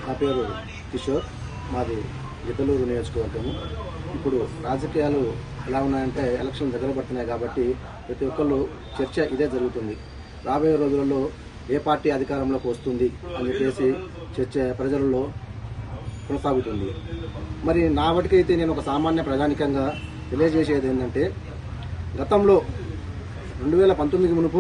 నా పేరు కిషోర్ మాది గిద్దలూరు నియోజకవర్గము ఇప్పుడు రాజకీయాలు ఎలా ఉన్నాయంటే ఎలక్షన్ దగ్గర పడుతున్నాయి కాబట్టి ప్రతి ఒక్కళ్ళు చర్చ ఇదే జరుగుతుంది రాబోయే రోజులలో ఏ పార్టీ అధికారంలోకి వస్తుంది అని చెప్పేసి చర్చ ప్రజలలో కొనసాగుతుంది మరి నా వాటికైతే నేను ఒక సామాన్య ప్రజానికంగా తెలియజేసేది ఏంటంటే గతంలో రెండు వేల పంతొమ్మిది మునుపు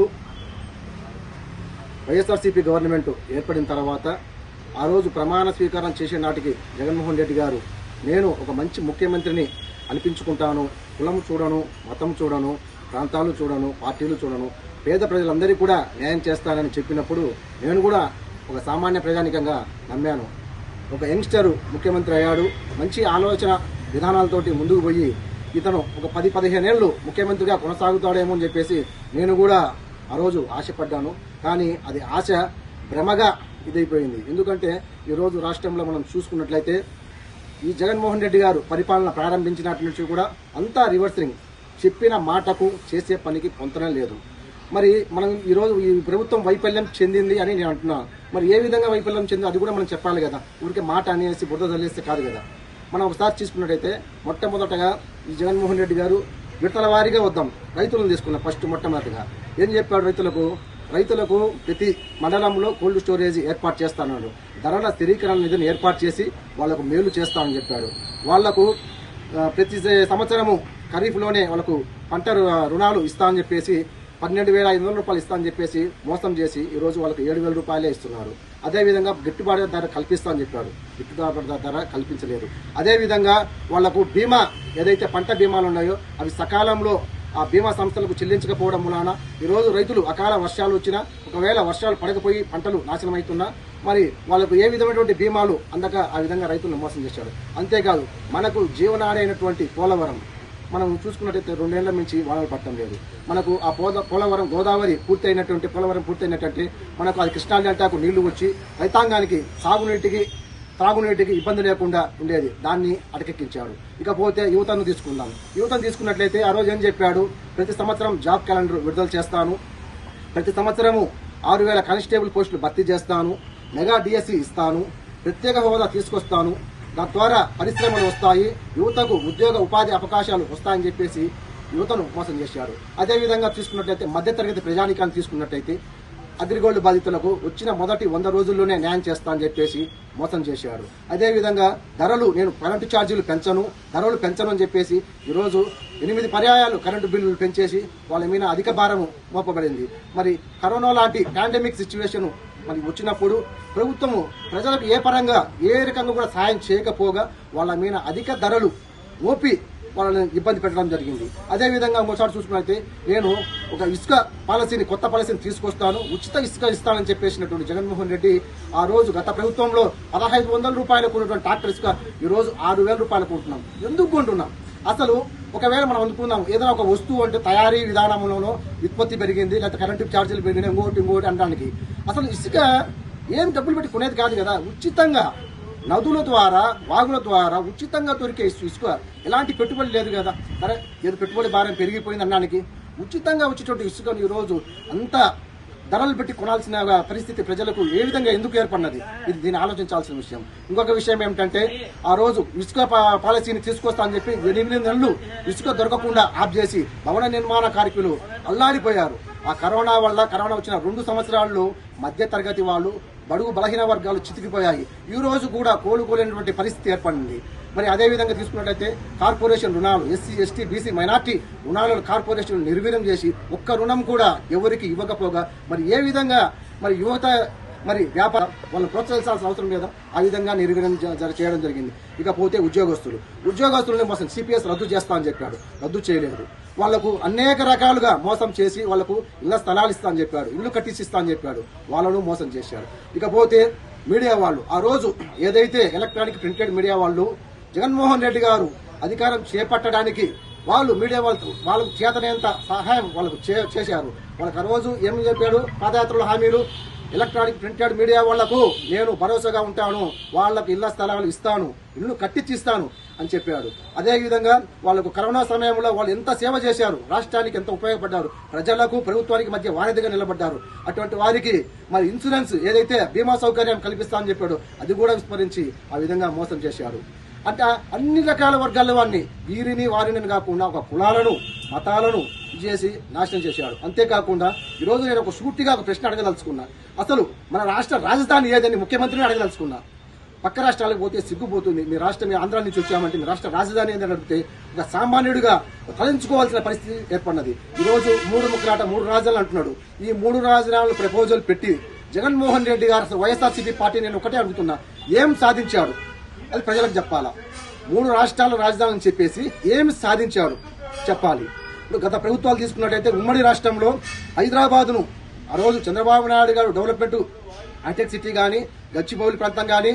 వైఎస్ఆర్సీపీ గవర్నమెంట్ ఏర్పడిన తర్వాత ఆ రోజు ప్రమాణ స్వీకారం చేసే నాటికి జగన్మోహన్ రెడ్డి గారు నేను ఒక మంచి ముఖ్యమంత్రిని అనిపించుకుంటాను కులం చూడను మతం చూడను ప్రాంతాలు చూడను పార్టీలు చూడను పేద ప్రజలందరికీ కూడా న్యాయం చేస్తానని చెప్పినప్పుడు నేను కూడా ఒక సామాన్య ప్రజానికంగా నమ్మాను ఒక యంగ్స్టర్ ముఖ్యమంత్రి అయ్యాడు మంచి ఆలోచన విధానాలతోటి ముందుకు పోయి ఇతను ఒక పది పదిహేను ఏళ్ళు ముఖ్యమంత్రిగా కొనసాగుతాడేమో అని చెప్పేసి నేను కూడా ఆ రోజు ఆశపడ్డాను కానీ అది ఆశ భ్రమగా ఇదైపోయింది ఎందుకంటే ఈరోజు రాష్ట్రంలో మనం చూసుకున్నట్లయితే ఈ జగన్మోహన్ రెడ్డి గారు పరిపాలన ప్రారంభించినట్టు నుంచి కూడా అంతా రివర్సింగ్ చెప్పిన మాటకు చేసే పనికి పొంతనే లేదు మరి మనం ఈరోజు ఈ ప్రభుత్వం వైఫల్యం చెందింది అని నేను అంటున్నాను మరి ఏ విధంగా వైఫల్యం చెంది అది కూడా మనం చెప్పాలి కదా ఊరికే మాట అనేసి బురద తల్లిస్తే కాదు కదా మనం ఒకసారి చూసుకున్నట్టయితే మొట్టమొదటగా ఈ జగన్మోహన్ రెడ్డి గారు విడతల వారీగా వద్దాం రైతులను తీసుకున్నాం ఫస్ట్ మొట్టమొదటిగా ఏం చెప్పాడు రైతులకు రైతులకు ప్రతి మండలంలో కోల్డ్ స్టోరేజ్ ఏర్పాటు చేస్తానన్నాడు ధరల స్థిరీకరణ నిధిని ఏర్పాటు చేసి వాళ్లకు మేలు చేస్తామని చెప్పాడు వాళ్లకు ఆ, ప్రతి సంవత్సరము ఖరీఫ్లోనే వాళ్ళకు పంట రు- రుణాలు ఇస్తా అని చెప్పేసి పన్నెండు వేల ఐదు వందల రూపాయలు ఇస్తా అని చెప్పేసి మోసం చేసి ఈ రోజు వాళ్ళకి ఏడు వేల రూపాయలే ఇస్తున్నారు అదేవిధంగా గిట్టుబాటు ధర కల్పిస్తా అని చెప్పాడు గిట్టుబాటు ధర కల్పించలేదు అదేవిధంగా వాళ్లకు బీమా ఏదైతే పంట బీమాలు ఉన్నాయో అవి సకాలంలో ఆ బీమా సంస్థలకు చెల్లించకపోవడం మూలాన ఈ రోజు రైతులు అకాల వర్షాలు వచ్చినా ఒకవేళ వర్షాలు పడకపోయి పంటలు నాశనం అవుతున్నా మరి వాళ్ళకు ఏ విధమైనటువంటి బీమాలు అందక ఆ విధంగా రైతులను మోసం చేశాడు అంతేకాదు మనకు జీవనాడి అయినటువంటి పోలవరం మనం చూసుకున్నట్టయితే రెండేళ్ల నుంచి వానలు పట్టడం లేదు మనకు ఆ పోద పోలవరం గోదావరి పూర్తి అయినటువంటి పోలవరం పూర్తి అయినటువంటి మనకు అది కృష్ణా డెల్టాకు నీళ్లు వచ్చి రైతాంగానికి సాగునీటికి త్రాగునీటికి ఇబ్బంది లేకుండా ఉండేది దాన్ని అటకెక్కించాడు ఇకపోతే యువతను తీసుకుందాం యువతను తీసుకున్నట్లయితే ఆ రోజు ఏం చెప్పాడు ప్రతి సంవత్సరం జాబ్ క్యాలెండర్ విడుదల చేస్తాను ప్రతి సంవత్సరము ఆరు వేల కానిస్టేబుల్ పోస్టులు భర్తీ చేస్తాను మెగా డిఎస్సి ఇస్తాను ప్రత్యేక హోదా తీసుకొస్తాను దాని ద్వారా పరిశ్రమలు వస్తాయి యువతకు ఉద్యోగ ఉపాధి అవకాశాలు వస్తాయని చెప్పేసి యువతను మోసం చేశారు అదేవిధంగా తీసుకున్నట్లయితే మధ్యతరగతి ప్రజానికాన్ని తీసుకున్నట్లయితే అగ్రిగోల్డ్ బాధితులకు వచ్చిన మొదటి వంద రోజుల్లోనే న్యాయం చేస్తా అని చెప్పేసి మోసం చేశాడు అదేవిధంగా ధరలు నేను కరెంటు ఛార్జీలు పెంచను ధరలు పెంచను అని చెప్పేసి ఈరోజు ఎనిమిది పర్యాయాలు కరెంటు బిల్లులు పెంచేసి వాళ్ళ మీద అధిక భారము మోపబడింది మరి కరోనా లాంటి పాండమిక్ సిచ్యువేషన్ మరి వచ్చినప్పుడు ప్రభుత్వము ప్రజలకు ఏ పరంగా ఏ రకంగా కూడా సాయం చేయకపోగా వాళ్ళ మీద అధిక ధరలు మోపి వాళ్ళని ఇబ్బంది పెట్టడం జరిగింది అదే విధంగా ఇంకోసారి చూసుకున్నట్లయితే నేను ఒక ఇసుక పాలసీని కొత్త పాలసీని తీసుకొస్తాను ఉచిత ఇసుక ఇస్తానని చెప్పేసినటువంటి జగన్మోహన్ రెడ్డి ఆ రోజు గత ప్రభుత్వంలో పదహైదు వందల రూపాయలకు ఉన్నటువంటి ట్రాక్టర్ ఇసుక ఈ రోజు ఆరు వేల రూపాయలు కొంటున్నాం ఎందుకు కొంటున్నాం అసలు ఒకవేళ మనం అనుకుందాం ఏదైనా ఒక వస్తువు అంటే తయారీ విధానంలోనో ఉత్పత్తి పెరిగింది లేకపోతే కరెంటు ఛార్జీలు పెరిగినాయి ఇంకోటి ఇంకోటి అనడానికి అసలు ఇసుక ఏం డబ్బులు పెట్టి కొనేది కాదు కదా ఉచితంగా నదుల ద్వారా వాగుల ద్వారా ఉచితంగా దొరికే ఇసు- ఇసుక ఎలాంటి పెట్టుబడి లేదు కదా సరే ఏదో పెట్టుబడి భారం పెరిగిపోయింది అనడానికి ఉచితంగా వచ్చేటువంటి ఇసుకను ఈరోజు అంత ధరలు పెట్టి కొనాల్సిన పరిస్థితి ప్రజలకు ఏ విధంగా ఎందుకు ఏర్పడినది ఇది దీన్ని ఆలోచించాల్సిన విషయం ఇంకొక విషయం ఏమిటంటే ఆ రోజు ఇసుక పా- పాలసీని తీసుకొస్తా అని చెప్పి ఎనిమిది నెలలు ఇసుక దొరకకుండా ఆఫ్ చేసి భవన నిర్మాణ కార్మికులు అల్లాడిపోయారు ఆ కరోనా వల్ల కరోనా వచ్చిన రెండు సంవత్సరాల్లో మధ్య తరగతి వాళ్ళు బడుగు బలహీన వర్గాలు చితికిపోయాయి ఈ రోజు కూడా కోలుకోలేనటువంటి పరిస్థితి ఏర్పడింది మరి అదే విధంగా తీసుకున్నట్లయితే కార్పొరేషన్ రుణాలు ఎస్సీ ఎస్టీ బీసీ మైనార్టీ రుణాలను కార్పొరేషన్ నిర్వీర్యం చేసి ఒక్క రుణం కూడా ఎవరికి ఇవ్వకపోగా మరి ఏ విధంగా మరి యువత మరి వ్యాపారం వాళ్ళని ప్రోత్సహించాల్సిన అవసరం లేదా ఆ విధంగా నిర్వీర్యం జ- జర- చేయడం జరిగింది ఇకపోతే ఉద్యోగస్తులు ఉద్యోగస్తులను మోసం సిపిఎస్ రద్దు చేస్తా అని చెప్పాడు రద్దు చేయలేదు వాళ్లకు అనేక రకాలుగా మోసం చేసి వాళ్లకు ఇళ్ల స్థలాలు ఇస్తా అని చెప్పాడు ఇల్లు కట్టించి ఇస్తా అని చెప్పాడు వాళ్ళను మోసం చేశాడు ఇకపోతే మీడియా వాళ్ళు ఆ రోజు ఏదైతే ఎలక్ట్రానిక్ ప్రింటెడ్ మీడియా వాళ్ళు జగన్మోహన్ రెడ్డి గారు అధికారం చేపట్టడానికి వాళ్ళు మీడియా వాళ్ళకు వాళ్ళకు చేతనేంత సహాయం వాళ్ళకు చే- చేశారు వాళ్ళకి ఆ రోజు ఏం చెప్పాడు పాదయాత్రలో హామీలు ఎలక్ట్రానిక్ ప్రింటెడ్ మీడియా వాళ్లకు నేను భరోసాగా ఉంటాను వాళ్లకు ఇళ్ల స్థలాలు ఇస్తాను ఇల్లు కట్టించిస్తాను అని చెప్పాడు అదే విధంగా వాళ్ళకు కరోనా సమయంలో వాళ్ళు ఎంత సేవ చేశారు రాష్ట్రానికి ఎంత ఉపయోగపడ్డారు ప్రజలకు ప్రభుత్వానికి మధ్య వారధిగా నిలబడ్డారు అటువంటి వారికి మరి ఇన్సూరెన్స్ ఏదైతే బీమా సౌకర్యం కల్పిస్తామని చెప్పాడు అది కూడా విస్మరించి ఆ విధంగా మోసం చేశారు అంటే అన్ని రకాల వర్గాల వారిని వీరిని వారిని కాకుండా ఒక కులాలను మతాలను చేసి నాశనం చేశాడు అంతేకాకుండా ఈరోజు నేను ఒక సూటిగా ఒక ప్రశ్న అడగదలుచుకున్నా అసలు మన రాష్ట్ర రాజధాని ఏదని ముఖ్యమంత్రిని అడగదలుచుకున్నా పక్క రాష్ట్రాలకు పోతే సిగ్గుపోతుంది మీ రాష్ట్రం మీ ఆంధ్ర నుంచి వచ్చామంటే మీ రాష్ట్ర రాజధాని ఏందని అడిగితే ఒక సామాన్యుడిగా తలంచుకోవాల్సిన పరిస్థితి ఏర్పడినది ఈ రోజు మూడు ముక్కలాట మూడు రాజధానులు అంటున్నాడు ఈ మూడు రాజధానులు ప్రపోజల్ పెట్టి జగన్మోహన్ రెడ్డి గారు అసలు వైఎస్ఆర్సీపీ పార్టీ నేను ఒకటే అడుగుతున్నా ఏం సాధించాడు అది ప్రజలకు చెప్పాలా మూడు రాష్ట్రాల రాజధాని అని చెప్పేసి ఏమి సాధించాడు చెప్పాలి ఇప్పుడు గత ప్రభుత్వాలు తీసుకున్నట్టయితే ఉమ్మడి రాష్ట్రంలో హైదరాబాదును ఆ రోజు చంద్రబాబు నాయుడు గారు డెవలప్మెంట్ హైటెక్ సిటీ కానీ గచ్చిబౌలి ప్రాంతం కానీ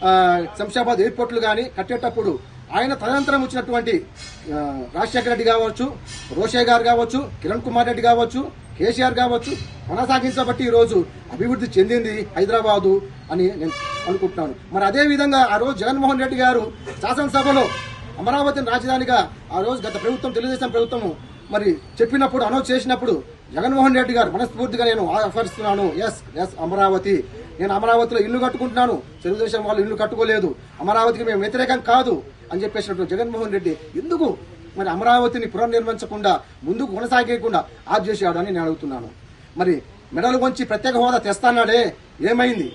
శంషాబాద్ ఎయిర్పోర్ట్లు కానీ కట్టేటప్పుడు ఆయన తదనంతరం వచ్చినటువంటి ఆ, రాజశేఖర రెడ్డి కావచ్చు రోషే గారు కావచ్చు కిరణ్ కుమార్ రెడ్డి కావచ్చు కేసీఆర్ కావచ్చు కొనసాగించబట్టి ఈ రోజు అభివృద్ధి చెందింది హైదరాబాదు అని నేను అనుకుంటున్నాను మరి అదే విధంగా ఆ రోజు జగన్మోహన్ రెడ్డి గారు శాసనసభలో అమరావతిని రాజధానిగా ఆ రోజు గత ప్రభుత్వం తెలుగుదేశం ప్రభుత్వము మరి చెప్పినప్పుడు అనౌన్స్ చేసినప్పుడు జగన్మోహన్ రెడ్డి గారు మనస్ఫూర్తిగా నేను ఆహ్వానిస్తున్నాను ఎస్ ఎస్ అమరావతి నేను అమరావతిలో ఇల్లు కట్టుకుంటున్నాను తెలుగుదేశం వాళ్ళు ఇల్లు కట్టుకోలేదు అమరావతికి మేము వ్యతిరేకం కాదు అని చెప్పేసినట్టు జగన్మోహన్ రెడ్డి ఎందుకు మరి అమరావతిని పునర్నిర్మించకుండా ముందుకు కొనసాగేయకుండా ఆఫ్ చేశాడు అని నేను అడుగుతున్నాను మరి మెడలు వంచి ప్రత్యేక హోదా తెస్తానాడే ఏమైంది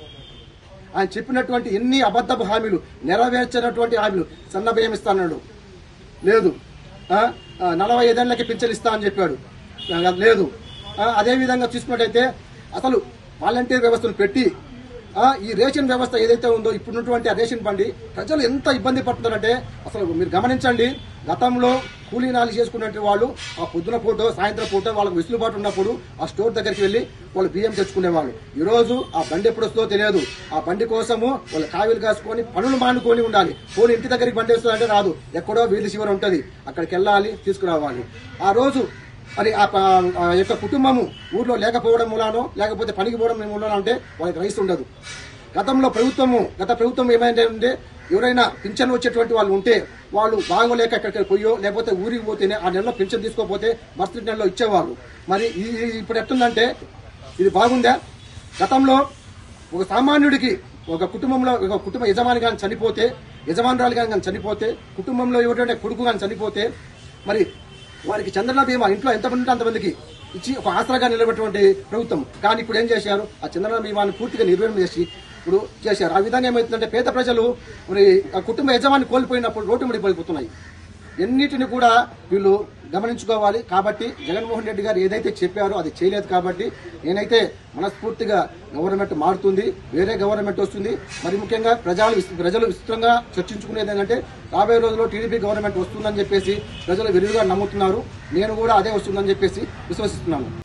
ఆయన చెప్పినటువంటి ఎన్ని అబద్ధపు హామీలు నెరవేర్చినటువంటి హామీలు సన్న బియ్యం ఇస్తానన్నాడు లేదు ఆ, ఆ, నలభై ఐదేళ్లకి పింఛన్ ఇస్తా అని చెప్పాడు ఆ, లేదు ఆ, అదే విధంగా చూసుకున్నట్టయితే అసలు వాలంటీర్ వ్యవస్థను పెట్టి ఆ, ఈ రేషన్ వ్యవస్థ ఏదైతే ఉందో ఇప్పుడున్నటువంటి ఆ రేషన్ బండి ప్రజలు ఎంత ఇబ్బంది పడుతున్నారంటే అసలు మీరు గమనించండి గతంలో కూలీనాలు చేసుకున్నటువంటి వాళ్ళు ఆ పొద్దున పూట సాయంత్రం పూట వాళ్ళకి వెసులుబాటు ఉన్నప్పుడు ఆ స్టోర్ దగ్గరికి వెళ్ళి వాళ్ళు బియ్యం తెచ్చుకునేవాళ్ళు ఈ రోజు ఆ బండి ఎప్పుడు వస్తుందో తెలియదు ఆ బండి కోసము వాళ్ళు కావిలు కాసుకొని పనులు మానుకొని ఉండాలి పోనీ ఇంటి దగ్గరికి బండి వస్తుందంటే రాదు ఎక్కడో వీధి చివర ఉంటది అక్కడికి వెళ్ళాలి తీసుకురావాలి ఆ రోజు మరి ఆ ప- ఆ యొక్క కుటుంబము ఊర్లో లేకపోవడం మూలానో లేకపోతే పనికి పోవడం మూలానో అంటే వాళ్ళకి రైస్ ఉండదు గతంలో ప్రభుత్వము గత ప్రభుత్వం ఏమైందంటే ఎవరైనా పింఛన్ వచ్చేటువంటి వాళ్ళు ఉంటే వాళ్ళు బాగోలేక ఎక్కడికి పోయో లేకపోతే ఊరికి పోతేనే ఆ నెలలో పింఛన్ తీసుకోపోతే మరుసటి నెలలో ఇచ్చేవాళ్ళు మరి ఈ ఈ- ఇప్పుడు ఎట్టుందంటే ఇది బాగుందా గతంలో ఒక సామాన్యుడికి ఒక కుటుంబంలో ఒక కుటుంబ యజమాని కానీ చనిపోతే యజమానురాలు కానీ చనిపోతే కుటుంబంలో ఎవరంటే కొడుకు కానీ చనిపోతే మరి వారికి చంద్రన బీమా ఇంట్లో ఎంతమంది ఉంటే అంతమందికి ఇచ్చి ఒక ఆసరాగా నిలబెట్టినటువంటి ప్రభుత్వం కానీ ఇప్పుడు ఏం చేశారు ఆ చంద్రన బీమాని పూర్తిగా నిర్వహణ చేసి ఇప్పుడు చేశారు ఆ విధంగా ఏమవుతుందంటే పేద ప్రజలు మరి ఆ కుటుంబ యజమాని కోల్పోయినప్పుడు రోడ్డు ముడి పడిపోతున్నాయి ఎన్నిటిని కూడా వీళ్ళు గమనించుకోవాలి కాబట్టి జగన్మోహన్ రెడ్డి గారు ఏదైతే చెప్పారో అది చేయలేదు కాబట్టి నేనైతే మనస్ఫూర్తిగా గవర్నమెంట్ మారుతుంది వేరే గవర్నమెంట్ వస్తుంది మరి ముఖ్యంగా ప్రజలు విస్- ప్రజలు విస్తృతంగా చర్చించుకునేది ఏంటంటే రాబోయే రోజుల్లో టీడీపీ గవర్నమెంట్ వస్తుందని చెప్పేసి ప్రజలు విరివిగా నమ్ముతున్నారు నేను కూడా అదే వస్తుందని చెప్పేసి విశ్వసిస్తున్నాను